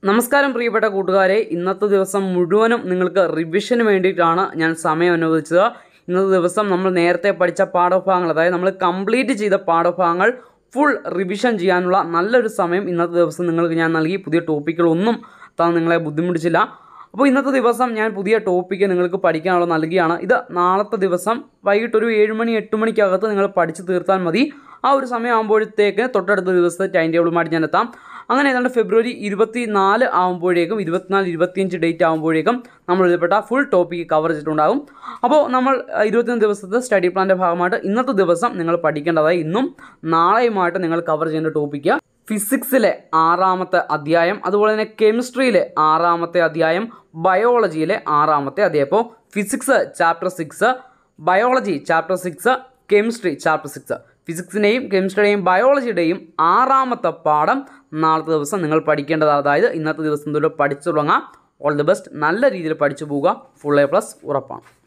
നമസ്കാരം പ്രിയപ്പെട്ട കൂട്ടുകാരെ ഇന്നത്തെ ദിവസം മുഴുവനും നിങ്ങൾക്ക് റിവിഷന് വേണ്ടിയിട്ടാണ് ഞാൻ സമയം അനുവദിച്ചത് ഇന്നത്തെ ദിവസം നമ്മൾ നേരത്തെ പഠിച്ച പാഠഭാഗങ്ങൾ അതായത് നമ്മൾ കംപ്ലീറ്റ് ചെയ്ത പാഠഭാഗങ്ങൾ ഫുൾ റിവിഷൻ ചെയ്യാനുള്ള നല്ലൊരു സമയം ഇന്നത്തെ ദിവസം നിങ്ങൾക്ക് ഞാൻ നൽകി പുതിയ ടോപ്പിക്കുകളൊന്നും താൻ നിങ്ങളെ ബുദ്ധിമുട്ടിച്ചില്ല അപ്പോൾ ഇന്നത്തെ ദിവസം ഞാൻ പുതിയ ടോപ്പിക്ക് നിങ്ങൾക്ക് പഠിക്കാനുള്ള നൽകിയാണ് ഇത് നാളത്തെ ദിവസം വൈകിട്ട് ഒരു ഏഴ് മണി എട്ട് മണിക്കകത്ത് നിങ്ങൾ പഠിച്ചു തീർത്താൽ മതി ആ ഒരു സമയം ആകുമ്പോഴത്തേക്ക് തൊട്ടടുത്ത ദിവസത്തെ ടൈം ടേബിളുമായിട്ട് ഞാൻ എത്താം അങ്ങനെ ഏതാണ്ട് ഫെബ്രുവരി ഇരുപത്തി നാല് ആകുമ്പോഴേക്കും ഇരുപത്തിനാല് ഇരുപത്തിയഞ്ച് ഡേറ്റ് ആകുമ്പോഴേക്കും നമ്മൾ എഴുതപ്പെട്ട ഫുൾ ടോപ്പിക്ക് കവർ ചെയ്തിട്ടുണ്ടാകും അപ്പോൾ നമ്മൾ അഹ്, ഇരുപത്തിയൊന്ന് ദിവസത്തെ സ്റ്റഡി പ്ലാൻ്റെ ഭാഗമായിട്ട് ഇന്നത്തെ ദിവസം നിങ്ങൾ പഠിക്കേണ്ടതായി ഇന്നും നാളെയുമായിട്ട് നിങ്ങൾ കവർ ചെയ്യേണ്ട ടോപ്പിക്ക് ഫിസിക്സിലെ ആറാമത്തെ അധ്യായം അതുപോലെ തന്നെ കെമിസ്ട്രിയിലെ ആറാമത്തെ അധ്യായം ബയോളജിയിലെ ആറാമത്തെ അധ്യായം അപ്പോൾ physics chapter six biology chapter six chemistry chapter six ഫിസിക്സിൻ്റെയും കെമിസ്ട്രിയുടെയും ബയോളജിയുടെയും ആറാമത്തെ പാഠം നാളത്തെ ദിവസം നിങ്ങൾ പഠിക്കേണ്ടത് അതായത് ഇന്നത്തെ ദിവസം തൊട്ട് പഠിച്ചു തുടങ്ങാം ഓൾ ദി ബെസ്റ്റ് നല്ല രീതിയിൽ പഠിച്ചു പോവുക ഫുൾ എ പ്ലസ് ഉറപ്പാണ്